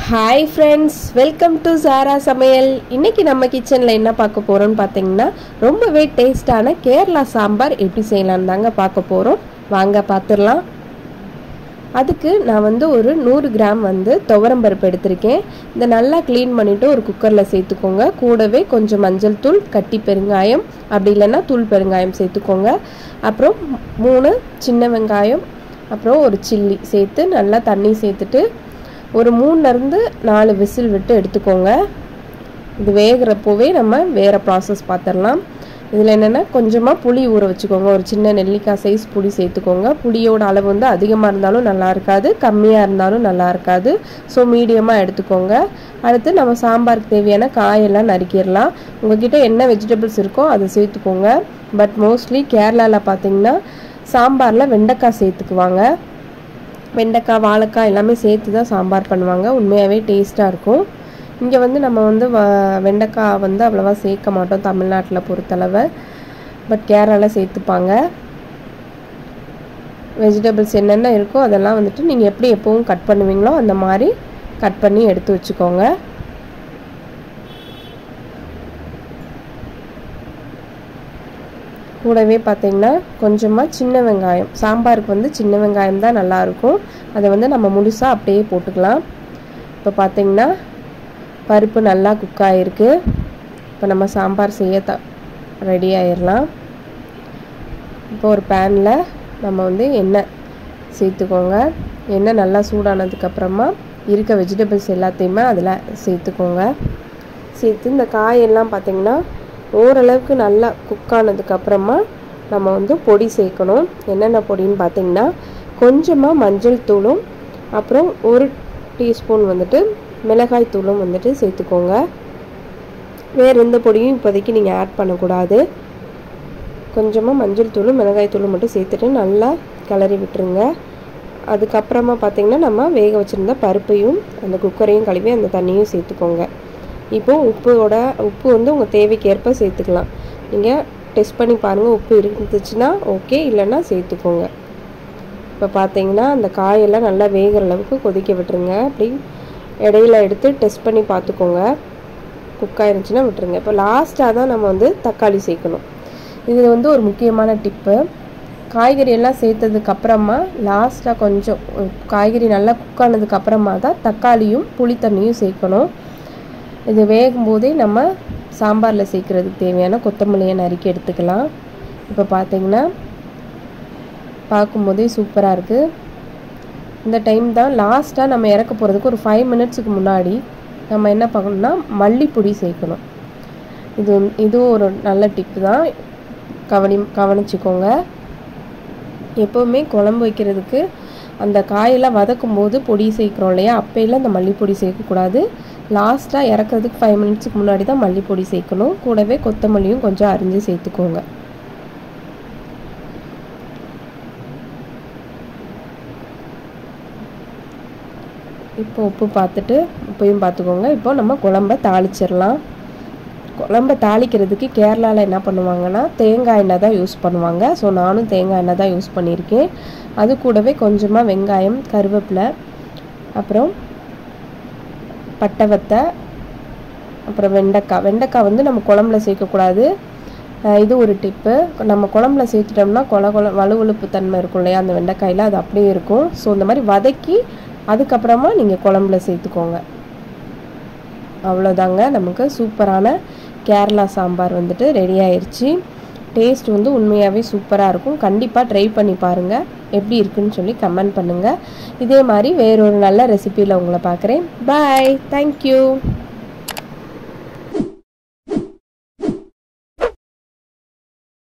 hi friends welcome to Sara சமையல் இன்னைக்கு நம்ம கிச்சனில் என்ன பார்க்க போகிறோம்னு பார்த்தீங்கன்னா ரொம்பவே டேஸ்டான கேரளா சாம்பார் எப்படி செய்யலாம்னு தாங்க பார்க்க போகிறோம் வாங்க பார்த்துடலாம் அதுக்கு நான் வந்து ஒரு நூறு கிராம் வந்து துவரம்பருப்பு எடுத்திருக்கேன் இதை நல்லா க்ளீன் பண்ணிவிட்டு ஒரு குக்கரில் சேர்த்துக்கோங்க கூடவே கொஞ்சம் மஞ்சள் தூள் கட்டி பெருங்காயம் அப்படி இல்லைன்னா தூள் பெருங்காயம் சேர்த்துக்கோங்க அப்புறம் மூணு சின்ன வெங்காயம் அப்புறம் ஒரு சில்லி சேர்த்து நல்லா தண்ணி சேர்த்துட்டு ஒரு மூணுலேருந்து நாலு விசில் விட்டு எடுத்துக்கோங்க இது வேகிறப்போவே நம்ம வேறு ப்ராசஸ் பார்த்துடலாம் இதில் என்னென்னா கொஞ்சமாக புளி ஊற வச்சுக்கோங்க ஒரு சின்ன நெல்லிக்காய் சைஸ் புளி சேர்த்துக்கோங்க புளியோட அளவு வந்து அதிகமாக இருந்தாலும் நல்லா இருக்காது கம்மியாக இருந்தாலும் நல்லா இருக்காது ஸோ மீடியமாக எடுத்துக்கோங்க அடுத்து நம்ம சாம்பாருக்கு தேவையான காயெல்லாம் நறுக்கிடலாம் உங்ககிட்ட என்ன வெஜிடபிள்ஸ் இருக்கோ அதை சேர்த்துக்கோங்க பட் மோஸ்ட்லி கேரளாவில் பார்த்தீங்கன்னா சாம்பாரில் வெண்டைக்காய் சேர்த்துக்குவாங்க வெண்டைக்காய் வாழைக்காய் எல்லாமே சேர்த்து தான் சாம்பார் பண்ணுவாங்க உண்மையாகவே டேஸ்ட்டாக இருக்கும் இங்கே வந்து நம்ம வந்து வ வெண்டைக்காய் வந்து அவ்வளோவா சேர்க்க மாட்டோம் தமிழ்நாட்டில் பொறுத்தளவு பட் கேரளாவில் சேர்த்துப்பாங்க வெஜிடபிள்ஸ் என்னென்ன இருக்கோ அதெல்லாம் வந்துட்டு நீங்கள் எப்படி எப்பவும் கட் பண்ணுவீங்களோ அந்த மாதிரி கட் பண்ணி எடுத்து வச்சுக்கோங்க கூடவே பார்த்தீங்கன்னா கொஞ்சமாக சின்ன வெங்காயம் சாம்பாருக்கு வந்து சின்ன வெங்காயம் தான் நல்லாயிருக்கும் அதை வந்து நம்ம முழுசாக அப்படியே போட்டுக்கலாம் இப்போ பார்த்தீங்கன்னா பருப்பு நல்லா குக் ஆகிருக்கு இப்போ நம்ம சாம்பார் செய்ய த ரெடி ஆயிடலாம் இப்போ ஒரு பேனில் நம்ம வந்து எண்ணெய் சேர்த்துக்கோங்க எண்ணெய் நல்லா சூடானதுக்கப்புறமா இருக்க வெஜிடபிள்ஸ் எல்லாத்தையுமே அதில் சேர்த்துக்கோங்க சேர்த்து இந்த காயெல்லாம் பார்த்திங்கன்னா ஓரளவுக்கு நல்லா குக் ஆனதுக்கப்புறமா நம்ம வந்து பொடி சேர்க்கணும் என்னென்ன பொடின்னு பார்த்திங்கன்னா கொஞ்சமாக மஞ்சள் தூளும் அப்புறம் ஒரு டீஸ்பூன் வந்துட்டு மிளகாய் தூளும் வந்துட்டு சேர்த்துக்கோங்க வேறு எந்த பொடியும் இப்போதைக்கு நீங்கள் ஆட் பண்ணக்கூடாது கொஞ்சமாக மஞ்சள் தூளும் மிளகாய் தூளும் மட்டும் சேர்த்துட்டு நல்லா கிளறி விட்டுருங்க அதுக்கப்புறமா பார்த்திங்கன்னா நம்ம வேக வச்சுருந்த பருப்பையும் அந்த குக்கரையும் கழுவி அந்த தண்ணியும் சேர்த்துக்கோங்க இப்போது உப்போட உப்பு வந்து உங்கள் தேவைக்கு ஏற்ப சேர்த்துக்கலாம் நீங்கள் டெஸ்ட் பண்ணி பாருங்கள் உப்பு இருந்துச்சுன்னா ஓகே இல்லைன்னா சேர்த்துக்கோங்க இப்போ பார்த்தீங்கன்னா அந்த காயெல்லாம் நல்லா வேகிற அளவுக்கு கொதிக்க விட்டுருங்க அப்படி இடையில எடுத்து டெஸ்ட் பண்ணி பார்த்துக்கோங்க குக் ஆயிருந்துச்சுன்னா விட்டுருங்க இப்போ லாஸ்ட்டாக தான் நம்ம வந்து தக்காளி சேர்க்கணும் இது வந்து ஒரு முக்கியமான டிப்பு காய்கறி எல்லாம் சேர்த்ததுக்கு அப்புறமா லாஸ்ட்டாக கொஞ்சம் காய்கறி நல்லா குக் ஆனதுக்கு அப்புறமா தான் தக்காளியும் புளி தண்ணியும் சேர்க்கணும் இது வேகும் போதே நம்ம சாம்பாரில் சேர்க்குறதுக்கு தேவையான கொத்தமல்லியை நறுக்கி எடுத்துக்கலாம் இப்போ பார்த்தீங்கன்னா பார்க்கும்போதே சூப்பராக இருக்குது இந்த டைம் தான் லாஸ்ட்டாக நம்ம இறக்க போகிறதுக்கு ஒரு ஃபைவ் மினிட்ஸுக்கு முன்னாடி நம்ம என்ன பண்ணணும்னா மல்லிப்பொடி சேர்க்கணும் இது இதுவும் ஒரு நல்ல டிப்பு தான் கவனி கவனிச்சுக்கோங்க எப்போவுமே குழம்பு வைக்கிறதுக்கு அந்த காயெல்லாம் வதக்கும் போது பொடி சேர்க்குறோம் இல்லையா அப்பையில் அந்த மல்லிப்பொடி சேர்க்கக்கூடாது லாஸ்ட்டாக இறக்கிறதுக்கு ஃபைவ் மினிட்ஸுக்கு முன்னாடி தான் மல்லிப்பொடி சேர்க்கணும் கூடவே கொத்தமல்லியும் கொஞ்சம் அரிஞ்சு சேர்த்துக்கோங்க இப்போ உப்பு பார்த்துட்டு உப்பையும் பார்த்துக்கோங்க இப்போ நம்ம குழம்ப தாளிச்சிடலாம் குழம்ப தாளிக்கிறதுக்கு கேரளாவில் என்ன பண்ணுவாங்கன்னா தேங்காய் எண்ணெய் தான் யூஸ் பண்ணுவாங்க ஸோ நானும் தேங்காய் எண்ணெய் தான் யூஸ் பண்ணியிருக்கேன் அது கூடவே கொஞ்சமாக வெங்காயம் கருவேப்பிலை அப்புறம் பட்டை வத்தை அப்புறம் வெண்டைக்காய் வெண்டைக்காய் வந்து நம்ம குழம்புல சேர்க்கக்கூடாது இது ஒரு டிப்பு நம்ம குழம்புல சேர்த்துட்டோம்னா கொல கொல வலுவழுப்பு தன்மை இருக்கும் இல்லையா அந்த வெண்டைக்காயில் அது அப்படியே இருக்கும் ஸோ இந்த மாதிரி வதக்கி அதுக்கப்புறமா நீங்கள் குழம்புல சேர்த்துக்கோங்க அவ்வளோதாங்க நமக்கு சூப்பரான கேரளா சாம்பார் வந்துட்டு ரெடி ஆயிடுச்சு டேஸ்ட் வந்து உண்மையாகவே சூப்பராக இருக்கும் கண்டிப்பாக ட்ரை பண்ணி பாருங்கள் எப்படி இருக்குன்னு சொல்லி கமெண்ட் பண்ணுங்கள் இதே மாதிரி வேறொரு நல்ல ரெசிப்பியில் உங்களை பார்க்குறேன் பாய் தேங்க்யூ